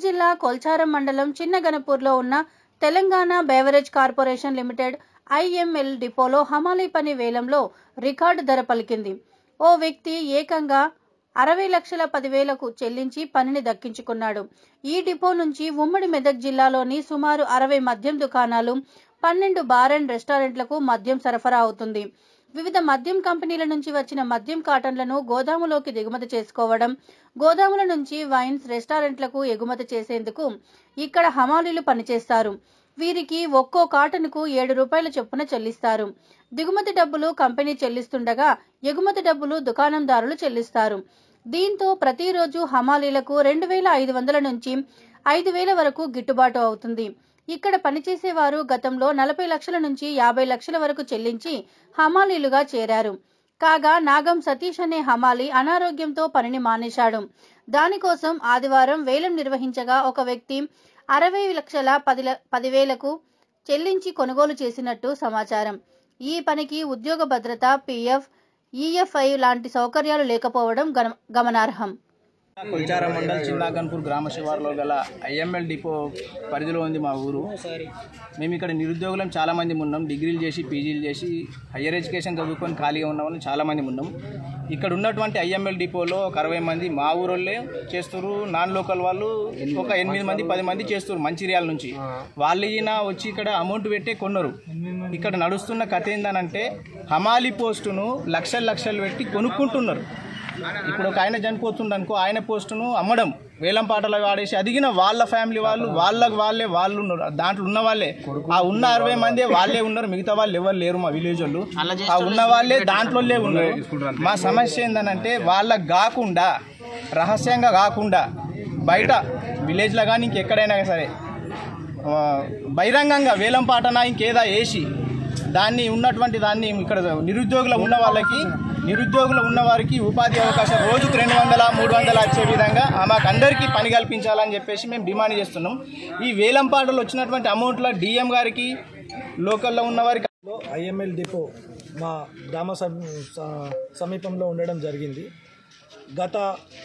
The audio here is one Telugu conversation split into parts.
జిల్లా కొల్చారం మండలం చిన్నగనపూర్లో ఉన్న Telangana beverage corporation limited IML డిపోలో హమాలీ పని వేలంలో రికార్డు ధర పలికింది ఓ వ్యక్తి ఏకంగా అరవై లక్షల పదివేలకు చెల్లించి పనిని దక్కించుకున్నాడు ఈ డిపో నుంచి ఉమ్మడి మెదక్ జిల్లాలోని సుమారు అరవై మద్యం దుకాణాలు పన్నెండు బార్ అండ్ రెస్టారెంట్లకు మద్యం సరఫరా అవుతుంది వివిధ మద్యం కంపెనీల నుంచి వచ్చిన మద్యం కాటన్లను గోదాములోకి దిగుమతి చేసుకోవడం గోదాముల నుంచి వైన్స్ రెస్టారెంట్లకు ఎగుమతి చేసేందుకు ఇక్కడ హమాలీలు పనిచేస్తారు వీరికి ఒక్కో కాటన్కు ఏడు రూపాయల చొప్పున చెల్లిస్తారు దిగుమతి డబ్బులు కంపెనీ చెల్లిస్తుండగా ఎగుమతి డబ్బులు దుకాణందారులు చెల్లిస్తారు దీంతో ప్రతిరోజు హమాలీలకు రెండు వేల ఐదు వందల నుంచి ఐదు వేల వరకు గిట్టుబాటు అవుతుంది ఇక్కడ పనిచేసేవారు గతంలో నలభై లక్షల నుంచి యాభై లక్షల వరకు చెల్లించి హమాలీలుగా చేరారు కాగా నాగం సతీష్ అనే హమాలి అనారోగ్యంతో పనిని మానేశాడు దానికోసం ఆదివారం వేలం నిర్వహించగా ఒక వ్యక్తి అరవై లక్షల పది ల- పదివేలకు చెల్లించి కొనుగోలు చేసినట్టు సమాచారం ఈ పనికి ఉద్యోగ భద్రత పీఎఫ్ ఈఎఫ్ఐ లాంటి సౌకర్యాలు లేకపోవడం గమ- గమనార్హం కొల్చారం మండల్ చిన్నాగన్పూర్ గ్రామ శివారులో గల ఐఎంఎల్ డిపో పరిధిలో ఉంది మా ఊరు మేము ఇక్కడ నిరుద్యోగులం చాలా మంది ఉన్నాం డిగ్రీలు చేసి పీజీలు చేసి హయ్యర్ ఎడ్యుకేషన్ చదువుకొని ఖాళీగా ఉన్న వాళ్ళు చాలా మంది ఉన్నాం ఇక్కడ ఉన్నటువంటి ఐఎంఎల్ డిపోలో ఒక అరవై మంది మా ఊరోళ్ళే చేస్తారు నాన్ లోకల్ వాళ్ళు ఒక ఎనిమిది మంది పది మంది చేస్తారు మంచిర్యాల నుంచి వాళ్ళు ఈయన వచ్చి ఇక్కడ అమౌంట్ పెట్టే కొన్నారు ఇక్కడ నడుస్తున్న కథ ఏందనంటే హమాలి పోస్టును లక్షలు లక్షలు పెట్టి కొనుక్కుంటున్నారు ఇప్పుడు ఒక ఆయన చనిపోతుండ అనుకో ఆయన పోస్టును అమ్మడం వేలం పాటలు వాడేసి అదిగిన వాళ్ళ ఫ్యామిలీ వాళ్ళు వాళ్ళకి వాళ్ళే వాళ్ళు ఉన్నారు దాంట్లో ఉన్న వాళ్ళే ఆ ఉన్న అరవై మంది వాళ్ళే ఉన్నారు మిగతా వాళ్ళు ఎవరు లేరు మా విలేజ్ వాళ్ళు ఆ ఉన్న వాళ్ళే దాంట్లోనే ఉన్నారు మా సమస్య ఏందనంటే వాళ్ళకి కాకుండా రహస్యంగా కాకుండా బయట విలేజ్లో కానీ ఇంకెక్కడైనా సరే ఆ, బహిరంగంగా వేలం పాటన ఇంకేదా వేసి దాన్ని ఉన్నటువంటి దాన్ని ఇక్కడ నిరుద్యోగుల ఉన్న వాళ్ళకి నిరుద్యోగులు ఉన్న వారికి ఉపాధి అవకాశం రోజుకు రెండు వందల మూడు వందల వచ్చే విధంగా ఆ మాకు అందరికీ పని కల్పించాలని చెప్పేసి మేము డిమాండ్ చేస్తున్నాం ఈ వేలం పాటలు వచ్చినటువంటి అమౌంట్లో డిఎం గారికి లోకల్లో ఉన్న వారికి లో ఐఎంఎల్ డిపో మా గ్రామ సమ- స- సమీపంలో ఉండడం జరిగింది గత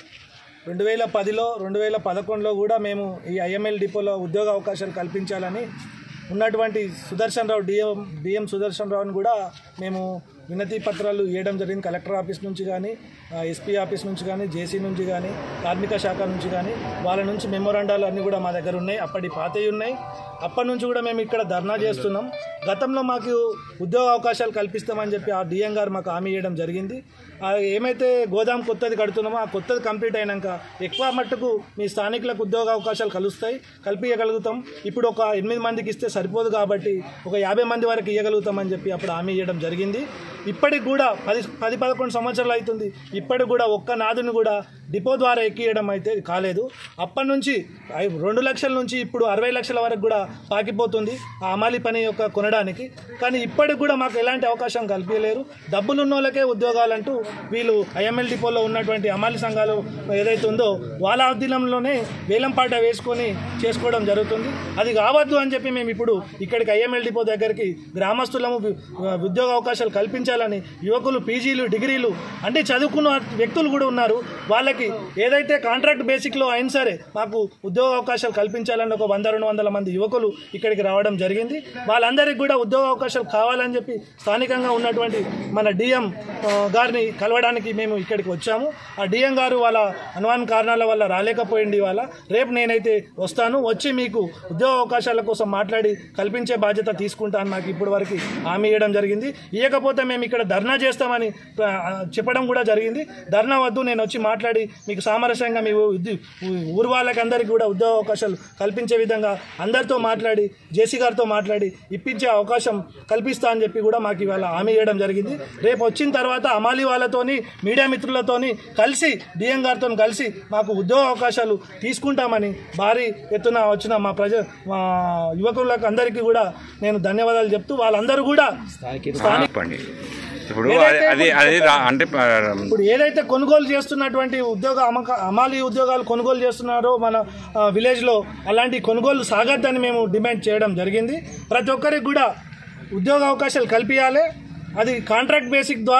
రెండు వేల పదిలో రెండు వేల పదకొండులో కూడా మేము ఈ ఐఎంఎల్ డిపోలో ఉద్యోగ అవకాశాలు కల్పించాలని ఉన్నటువంటి సుదర్శన్ రావు డిఎం డిఎం సుదర్శన్ రావుని కూడా మేము వినతి పత్రాలు ఇవ్వడం జరిగింది కలెక్టర్ ఆఫీస్ నుంచి కానీ ఎస్పీ ఆఫీస్ నుంచి కానీ జేసీ నుంచి కానీ కార్మిక శాఖ నుంచి కానీ వాళ్ళ నుంచి మెమోరాండాలు అన్నీ కూడా మా దగ్గర ఉన్నాయి అప్పటి పాతవి ఉన్నాయి అప్పటి నుంచి కూడా మేము ఇక్కడ ధర్నా చేస్తున్నాం గతంలో మాకు ఉద్యోగ అవకాశాలు కల్పిస్తామని చెప్పి ఆ డిఎం గారు మాకు హామీ ఇవ్వడం జరిగింది ఆ ఏమైతే గోదాం కొత్తది కడుతున్నామో ఆ కొత్తది కంప్లీట్ అయినాక ఎక్కువ మట్టుకు మీ స్థానికులకు ఉద్యోగ అవకాశాలు కలుస్తాయి కల్పించగలుగుతాం ఇప్పుడు ఒక ఎనిమిది మందికి ఇస్తే సరిపోదు కాబట్టి ఒక యాభై మంది వరకు ఇవ్వగలుగుతామని చెప్పి అప్పుడు హామీ ఇవ్వడం జరిగింది ఇప్పటికి కూడా పది పది పదకొండు సంవత్సరాలు అవుతుంది ఇప్పటికి కూడా ఒక్క నాదుని కూడా డిపో ద్వారా ఎక్కియడం అయితే కాలేదు అప్పటి నుంచి ఐ- రెండు లక్షల నుంచి ఇప్పుడు అరవై లక్షల వరకు కూడా పాకిపోతుంది ఆ అమాలి పని యొక్క కొనడానికి కానీ ఇప్పటికి కూడా మాకు ఎలాంటి అవకాశం కల్పించలేరు డబ్బులు ఉన్న వాళ్ళకే ఉద్యోగాలంటూ వీళ్ళు ఐఎంఎల్ డిపోలో ఉన్నటువంటి అమాలి సంఘాలు ఏదైతే ఉందో వాళ్ళ అధీనంలోనే వేలంపాట వేసుకొని చేసుకోవడం జరుగుతుంది అది కావద్దు అని చెప్పి మేము ఇప్పుడు ఇక్కడికి ఐఎంఎల్ డిపో దగ్గరికి గ్రామస్తులము వి- ఉద్యోగ అవకాశాలు కల్పించాలని యువకులు పీజీలు డిగ్రీలు అంటే చదువుకున్న వ్యక్తులు కూడా ఉన్నారు వాళ్ళకి ఏదైతే కాంట్రాక్ట్ బేసిక్లో అయినా సరే మాకు ఉద్యోగ అవకాశాలు కల్పించాలని ఒక వంద రెండు వందల మంది యువకులు ఇక్కడికి రావడం జరిగింది వాళ్ళందరికీ కూడా ఉద్యోగ అవకాశాలు కావాలని చెప్పి స్థానికంగా ఉన్నటువంటి మన డిఎం గారిని కలవడానికి మేము ఇక్కడికి వచ్చాము ఆ డిఎం గారు వాళ్ళ అనుమాన కారణాల వల్ల రాలేకపోయింది ఇవాళ రేపు నేనైతే వస్తాను వచ్చి మీకు ఉద్యోగ అవకాశాల కోసం మాట్లాడి కల్పించే బాధ్యత తీసుకుంటాను నాకు ఇప్పటి వరకు హామీ ఇవ్వడం జరిగింది ఇవ్వకపోతే మేము ఇక్కడ ధర్నా చేస్తామని ఆ, చెప్పడం కూడా జరిగింది ధర్నా వద్దు నేను వచ్చి మాట్లాడి మీకు సామరస్యంగా మీ ఉద్య- ఊరు వాళ్ళకి అందరికీ కూడా ఉద్యోగ అవకాశాలు కల్పించే విధంగా అందరితో మాట్లాడి జేసీ గారితో మాట్లాడి ఇప్పించే అవకాశం కల్పిస్తా అని చెప్పి కూడా మాకు ఇవాళ హామీ ఇవ్వడం జరిగింది రేపు వచ్చిన తర్వాత అమాలి వాళ్ళతోని మీడియా మిత్రులతోని కలిసి డిఎం గారితో కలిసి మాకు ఉద్యోగ అవకాశాలు తీసుకుంటామని భారీ ఎత్తున వచ్చిన మా ప్రజ మా యువకులకు అందరికీ కూడా నేను ధన్యవాదాలు చెప్తూ వాళ్ళందరూ కూడా స్థానిక చెప్పండి ఇప్పుడు అది అది అది రా- అంటే ప- ఇప్పుడు ఏదైతే కొనుగోలు చేస్తున్నటువంటి ఉద్యోగ అమ్మక అమాలి ఉద్యోగాలు కొనుగోలు చేస్తున్నారో మన ఆ, విలేజ్లో అలాంటి కొనుగోలు సాగద్దని మేము డిమాండ్ చేయడం జరిగింది ప్రతి ఒక్కరికి కూడా ఉద్యోగ అవకాశాలు కల్పించాలి అది కాంట్రాక్ట్ బేసిక్ ద్వారా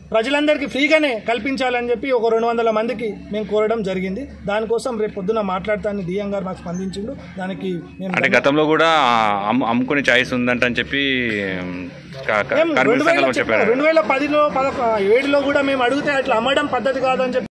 ప్రజలందరికీ ఫ్రీగానే కల్పించాలని చెప్పి ఒక రెండు వందల మందికి మేము కోరడం జరిగింది దానికోసం రేపు పొద్దున మాట్లాడతానని డిఎం గారు మాకు స్పందించిండు దానికి మేము అంటే గతంలో కూడా అమ్ము- అమ్ముకునే ఛాయిస్ ఉందంట అని చెప్పి కా- కా- మేము కార్మిక రెండు వేల సంఘాలు చెప్పారు రెండు వేల పదిలో పదకొ ఏడులో కూడా మేము అడిగితే అట్లా అమ్మడం పద్ధతి కాదని చెప్పి